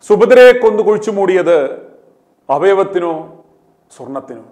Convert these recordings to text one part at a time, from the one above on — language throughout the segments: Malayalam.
സുഭദ്രയെ കൊന്നു കുഴിച്ചു മൂടിയത് അവയവത്തിനോ സ്വർണത്തിനോ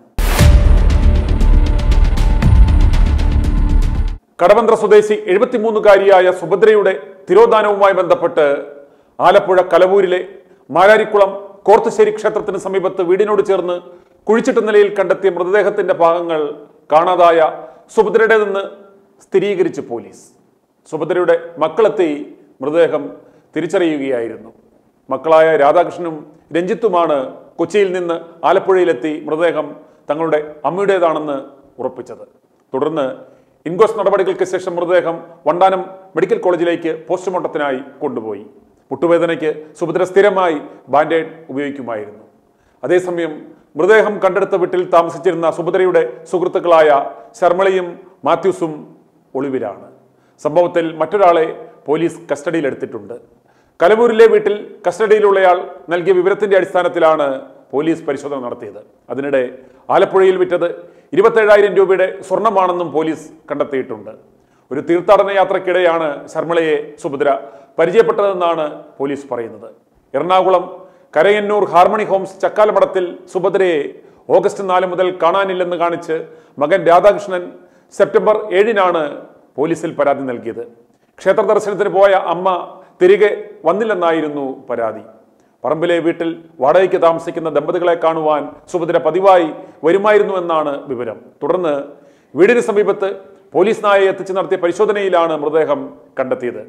കടവന്ത്ര സ്വദേശി എഴുപത്തിമൂന്നുകാരിയായ സുഭദ്രയുടെ തിരോധാനവുമായി ബന്ധപ്പെട്ട് ആലപ്പുഴ കലവൂരിലെ മാരാരിക്കുളം കോർത്തുശ്ശേരി ക്ഷേത്രത്തിന് സമീപത്ത് വീടിനോട് ചേർന്ന് കുഴിച്ചിട്ട നിലയിൽ കണ്ടെത്തിയ മൃതദേഹത്തിന്റെ ഭാഗങ്ങൾ കാണാതായ സുഭദ്രയുടേതെന്ന് സ്ഥിരീകരിച്ച് പോലീസ് സുഭദ്രയുടെ മക്കളെത്തി മൃതദേഹം തിരിച്ചറിയുകയായിരുന്നു മക്കളായ രാധാകൃഷ്ണനും രഞ്ജിത്തുമാണ് കൊച്ചിയിൽ നിന്ന് ആലപ്പുഴയിലെത്തി മൃതദേഹം തങ്ങളുടെ അമ്മയുടേതാണെന്ന് ഉറപ്പിച്ചത് തുടർന്ന് ഇൻക്വസ്റ്റ് നടപടികൾക്ക് ശേഷം മൃതദേഹം വണ്ടാനം മെഡിക്കൽ കോളേജിലേക്ക് പോസ്റ്റ്മോർട്ടത്തിനായി കൊണ്ടുപോയി മുട്ടുവേദനയ്ക്ക് സുഭദ്ര സ്ഥിരമായി ബാൻഡേഡ് ഉപയോഗിക്കുമായിരുന്നു അതേസമയം മൃതദേഹം കണ്ടെടുത്ത വീട്ടിൽ താമസിച്ചിരുന്ന സുഭദ്രയുടെ സുഹൃത്തുക്കളായ ശർമ്മളയും മാത്യൂസും ഒളിവിലാണ് സംഭവത്തിൽ മറ്റൊരാളെ പോലീസ് കസ്റ്റഡിയിലെടുത്തിട്ടുണ്ട് കലവൂരിലെ വീട്ടിൽ കസ്റ്റഡിയിലുള്ളയാൾ നൽകിയ വിവരത്തിന്റെ അടിസ്ഥാനത്തിലാണ് പോലീസ് പരിശോധന നടത്തിയത് അതിനിടെ ആലപ്പുഴയിൽ വിറ്റത് ഇരുപത്തേഴായിരം രൂപയുടെ സ്വർണമാണെന്നും പോലീസ് കണ്ടെത്തിയിട്ടുണ്ട് ഒരു തീർത്ഥാടന യാത്രക്കിടെയാണ് ശർമ്മളയെ സുഭദ്ര പരിചയപ്പെട്ടതെന്നാണ് പോലീസ് പറയുന്നത് എറണാകുളം കരയന്നൂർ ഹാർമണി ഹോംസ് ചക്കാലമടത്തിൽ സുഭദ്രയെ ഓഗസ്റ്റ് നാല് മുതൽ കാണാനില്ലെന്ന് കാണിച്ച് മകൻ രാധാകൃഷ്ണൻ സെപ്റ്റംബർ ഏഴിനാണ് പോലീസിൽ പരാതി നൽകിയത് ക്ഷേത്ര ദർശനത്തിന് പോയ അമ്മ തിരികെ വന്നില്ലെന്നായിരുന്നു പരാതി പറമ്പിലെ വീട്ടിൽ വാടകയ്ക്ക് താമസിക്കുന്ന ദമ്പതികളെ കാണുവാൻ സുഭദ്ര പതിവായി വരുമായിരുന്നു എന്നാണ് വിവരം തുടർന്ന് വീടിന് സമീപത്ത് പോലീസ് നായയെ എത്തിച്ച് നടത്തിയ പരിശോധനയിലാണ് മൃതദേഹം കണ്ടെത്തിയത്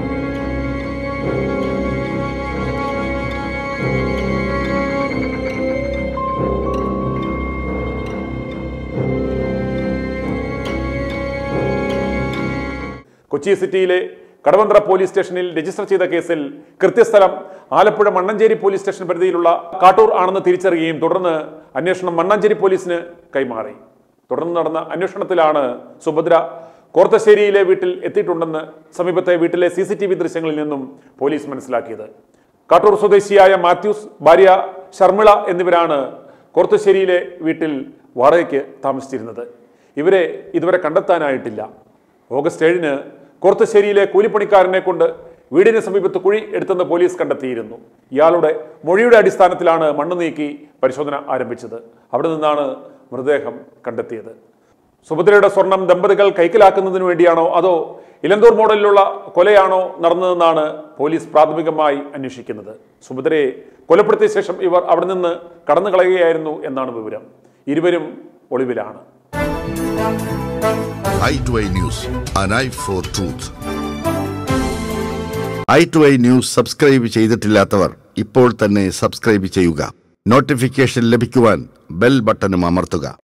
കൊച്ചി സിറ്റിയിലെ കടവന്ത്ര പോലീസ് സ്റ്റേഷനിൽ രജിസ്റ്റർ ചെയ്ത കേസിൽ കൃത്യസ്ഥലം ആലപ്പുഴ മണ്ണഞ്ചേരി പോലീസ് സ്റ്റേഷൻ പരിധിയിലുള്ള കാട്ടൂർ ആണെന്ന് തിരിച്ചറിയുകയും തുടർന്ന് അന്വേഷണം മണ്ണഞ്ചേരി പോലീസിന് കൈമാറി തുടർന്ന് നടന്ന അന്വേഷണത്തിലാണ് സുഭദ്ര കോർത്തശ്ശേരിയിലെ വീട്ടിൽ എത്തിയിട്ടുണ്ടെന്ന് സമീപത്തെ വീട്ടിലെ സി സി ടി വി ദൃശ്യങ്ങളിൽ നിന്നും പോലീസ് മനസ്സിലാക്കിയത് കാട്ടൂർ സ്വദേശിയായ മാത്യൂസ് ഭാര്യ ശർമിള എന്നിവരാണ് കോർത്തശ്ശേരിയിലെ വീട്ടിൽ വാടകയ്ക്ക് താമസിച്ചിരുന്നത് ഇവരെ ഇതുവരെ കണ്ടെത്താനായിട്ടില്ല ഓഗസ്റ്റ് ഏഴിന് കോർത്തശ്ശേരിയിലെ കൂലിപ്പണിക്കാരനെ കൊണ്ട് വീടിന് സമീപത്ത് കുഴി എടുത്തെന്ന് പോലീസ് കണ്ടെത്തിയിരുന്നു ഇയാളുടെ മൊഴിയുടെ അടിസ്ഥാനത്തിലാണ് മണ്ണ് നീക്കി പരിശോധന ആരംഭിച്ചത് അവിടെ നിന്നാണ് മൃതദേഹം കണ്ടെത്തിയത് സുഭദ്രയുടെ സ്വർണം ദമ്പതികൾ കൈക്കലാക്കുന്നതിന് വേണ്ടിയാണോ അതോ ഇലന്തൂർ മോഡലിലുള്ള കൊലയാണോ നടന്നതെന്നാണ് പോലീസ് പ്രാഥമികമായി അന്വേഷിക്കുന്നത് സുഭദ്രയെ കൊലപ്പെടുത്തിയ ശേഷം ഇവർ അവിടെ നിന്ന് കടന്നു കളയുകയായിരുന്നു എന്നാണ് വിവരം ഇരുവരും ഒളിവിലാണ് eye to eye news an eye for truth eye to eye news subscribe ചെയ്തിട്ടില്ലാത്തവർ ഇപ്പോൾ തന്നെ സബ്സ്ക്രൈബ് ചെയ്യുക നോട്ടിഫിക്കേഷൻ ലഭിക്കുവാൻ ബെൽ ബട്ടണും അമർത്തുക